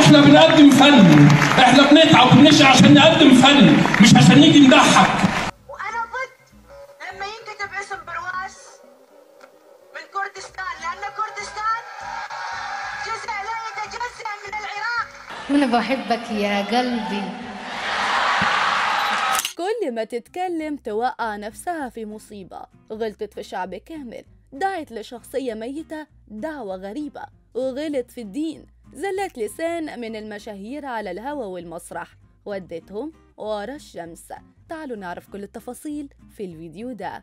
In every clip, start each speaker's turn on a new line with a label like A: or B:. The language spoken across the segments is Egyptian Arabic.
A: احنا بنقدم فن احنا بنتعب وبنشقى عشان نقدم فن مش عشان نيجي نضحك
B: وانا ضد لما ينكتب اسم برواز من كردستان لان كردستان جزء لا يتجزا من العراق
C: وانا بحبك يا قلبي
D: كل ما تتكلم توقع نفسها في مصيبة غلطت في شعب كامل دعت لشخصية ميتة دعوة غريبة وغلط في الدين زلت لسان من المشاهير على الهوى والمسرح ودتهم ورا الشمس تعالوا نعرف كل التفاصيل في الفيديو ده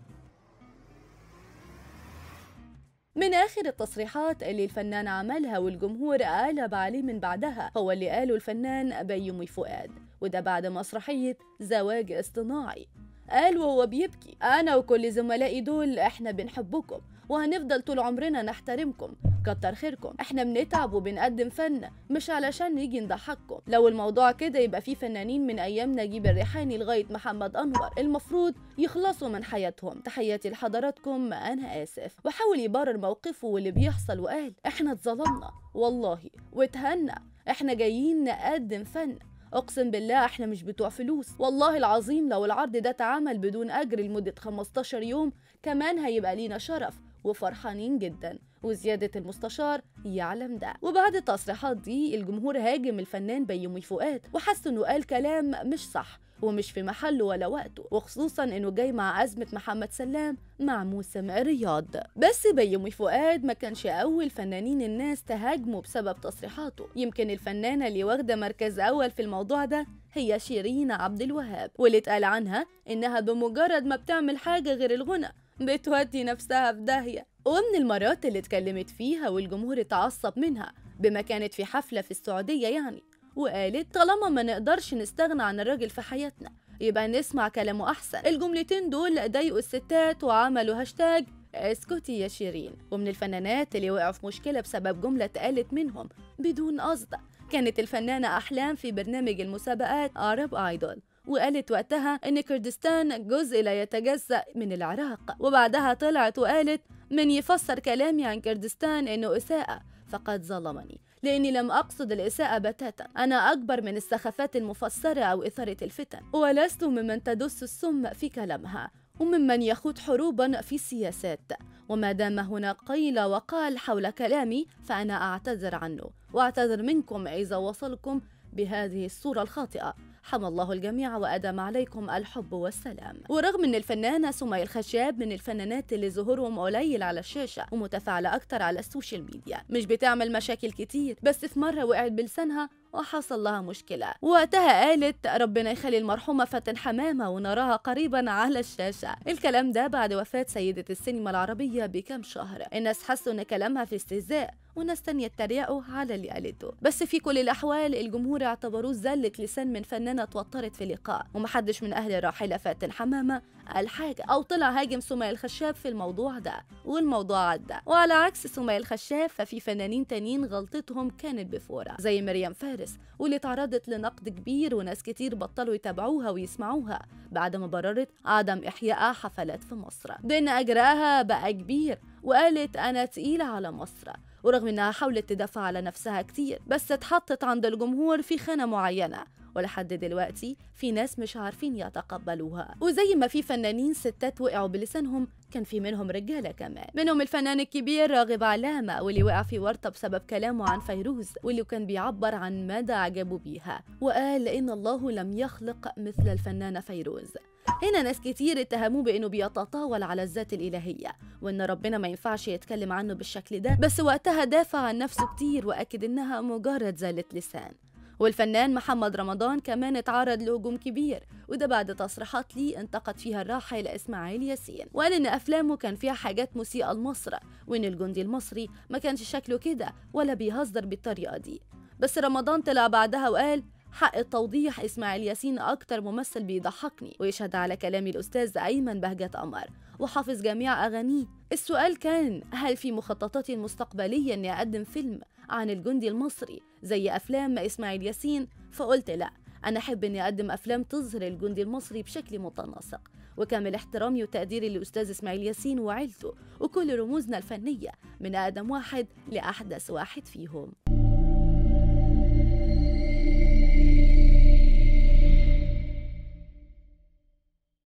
D: من آخر التصريحات اللي الفنان عملها والجمهور قلب عليه من بعدها هو اللي قاله الفنان بيومي فؤاد وده بعد مسرحية زواج اصطناعي قال وهو بيبكي أنا وكل زملائي دول إحنا بنحبكم وهنفضل طول عمرنا نحترمكم كتر خيركم احنا بنتعب وبنقدم فن مش علشان نيجي نضحككم لو الموضوع كده يبقى في فنانين من ايام نجيب الريحاني لغايه محمد انور المفروض يخلصوا من حياتهم تحياتي لحضراتكم انا اسف وحاول يبرر موقفه واللي بيحصل وقال احنا اتظلمنا والله واتهنا احنا جايين نقدم فن اقسم بالله احنا مش بتوع فلوس والله العظيم لو العرض ده اتعمل بدون اجر لمده 15 يوم كمان هيبقى لينا شرف وفرحانين جدا وزيادة المستشار يعلم ده وبعد التصريحات دي الجمهور هاجم الفنان بيومي فؤاد وحس انه قال كلام مش صح ومش في محله ولا وقته وخصوصا انه جاي مع ازمه محمد سلام مع موسم الرياض بس بيومي فؤاد ما كانش اول فنانين الناس تهاجمه بسبب تصريحاته يمكن الفنانه اللي واخده مركز اول في الموضوع ده هي شيرين عبد الوهاب واللي اتقال عنها انها بمجرد ما بتعمل حاجه غير الغنى بتودي نفسها في داهيه ومن المرات اللي اتكلمت فيها والجمهور اتعصب منها بما كانت في حفله في السعوديه يعني وقالت طالما ما نقدرش نستغنى عن الراجل في حياتنا يبقى نسمع كلامه أحسن الجملتين دول ضايقوا الستات وعملوا هاشتاج اسكتي يا شيرين ومن الفنانات اللي وقعوا في مشكلة بسبب جملة اتقالت منهم بدون قصد كانت الفنانة أحلام في برنامج المسابقات عرب آيدول وقالت وقتها إن كردستان جزء لا يتجزأ من العراق وبعدها طلعت وقالت من يفسر كلامي عن كردستان إنه إساءة فقد ظلمني لأني لم أقصد الإساءة بتاتا أنا أكبر من السخافات المفسرة أو إثارة الفتن ولست ممن تدس السم في كلامها وممن يخوض حروبا في السياسات وما دام هنا قيل وقال حول كلامي فأنا أعتذر عنه وأعتذر منكم إذا وصلكم بهذه الصورة الخاطئة حمى الله الجميع وأدام عليكم الحب والسلام ورغم أن الفنانة سمية الخشاب من الفنانات اللي ظهورهم قليل على الشاشة ومتفاعلة أكتر على السوشيال ميديا مش بتعمل مشاكل كتير بس في مرة وقعت بلسانها وحصل لها مشكلة وقتها قالت ربنا يخلي المرحومة فاتن حمامة ونراها قريبا على الشاشة الكلام ده بعد وفاة سيدة السينما العربية بكم شهر الناس حسوا ان كلامها في استهزاء وناس تانية اتريقوا على اللي قالته بس في كل الأحوال الجمهور اعتبروه زلة لسان من فنانة اتوترت في لقاء ومحدش من أهل الراحلة فاتن حمامة قال حاجة أو طلع هاجم سمية الخشاب في الموضوع ده والموضوع عدى وعلى عكس سمية الخشاب ففي فنانين تانيين غلطتهم كانت بفورة زي مريم فارس واللي تعرضت لنقد كبير وناس كتير بطلوا يتابعوها ويسمعوها بعد ما بررت عدم إحياء حفلات في مصر ضمن أجراها بقى كبير وقالت أنا تقيلة على مصر ورغم انها حاولت تدافع على نفسها كتير بس اتحطت عند الجمهور في خانة معينة ولحد دلوقتي في ناس مش عارفين يتقبلوها وزي ما في فنانين ستات وقعوا بلسانهم كان في منهم رجاله كمان منهم الفنان الكبير راغب علامه واللي وقع في ورطه بسبب كلامه عن فيروز واللي كان بيعبر عن مدى عجبه بيها وقال ان الله لم يخلق مثل الفنانه فيروز هنا ناس كتير اتهموه بانه بيتطاول على الذات الالهيه وان ربنا ما ينفعش يتكلم عنه بالشكل ده بس وقتها دافع عن نفسه كتير واكد انها مجرد زالة لسان والفنان محمد رمضان كمان اتعرض لهجوم كبير وده بعد تصريحات ليه انتقد فيها الراحل اسماعيل ياسين وقال ان افلامه كان فيها حاجات مسيئه لمصر وان الجندي المصري ما كانش شكله كده ولا بيهزر بالطريقه دي بس رمضان طلع بعدها وقال حق التوضيح اسماعيل ياسين اكتر ممثل بيضحكني ويشهد على كلامي الاستاذ ايمن بهجة قمر وحافظ جميع اغانيه السؤال كان هل في مخططاتي المستقبليه اني اقدم فيلم عن الجندي المصري زي افلام اسماعيل ياسين فقلت لا انا احب اني اقدم افلام تظهر الجندي المصري بشكل متناسق وكامل احترامي وتقديري للاستاذ اسماعيل ياسين وعيلته وكل رموزنا الفنيه من اقدم واحد لاحدث واحد فيهم